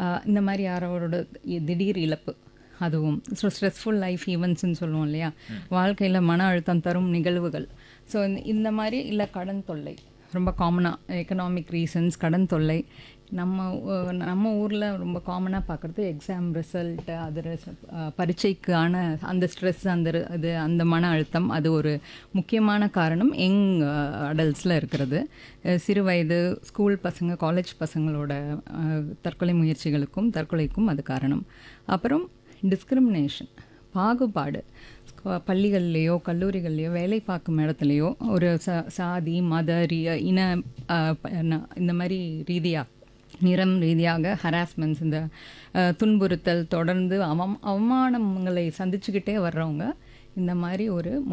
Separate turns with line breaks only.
ஆஹ் இந்த மாதிரி யாரோட இ- திடீர் இழப்பு அதுவும் ஸோ ஸ்ட்ரெஸ்ஃபுல் லைஃப் ஈவெண்ட்ஸ்னு சொல்லுவோம் இல்லையா வாழ்க்கையில் மன அழுத்தம் தரும் நிகழ்வுகள் ஸோ இந்த மாதிரி இல்லை கடன் தொல்லை ரொம்ப காமனாக எக்கனாமிக் ரீசன்ஸ் கடன் தொல்லை நம்ம ஊ- நம்ம ஊரில் ரொம்ப காமனாக பார்க்குறது எக்ஸாம் ரிசல்ட்டு அது res- அஹ் பரீட்சைக்கான அந்த ஸ்ட்ரெஸ் அந்த ரு- அது அந்த மன அழுத்தம் அது ஒரு முக்கியமான காரணம் யங் அடல்ட்ஸில் இருக்கிறது அஹ் சிறு வயது ஸ்கூல் பசங்க காலேஜ் பசங்களோட அஹ், தற்கொலை முயற்சிகளுக்கும் தற்கொலைக்கும் அது காரணம் அப்புறம் டிஸ்கிரிமினேஷன் பாகுபாடு ஸ்கூ- பள்ளிகள்லேயோ கல்லூரிகள்லேயோ வேலை பார்க்கும் இடத்துலையோ ஒரு ச சாதி மத ரிய இன அஹ், ப- ந- இந்த மாதிரி ரீதியாக நிறம் ரீதியாக ஹராஸ்மெண்ட்ஸ் இந்த அஹ், துன்புறுத்தல் தொடர்ந்து அவம் அவமானங்களை சந்திச்சுக்கிட்டே வர்றவங்க இந்த மாதிரி ஒரு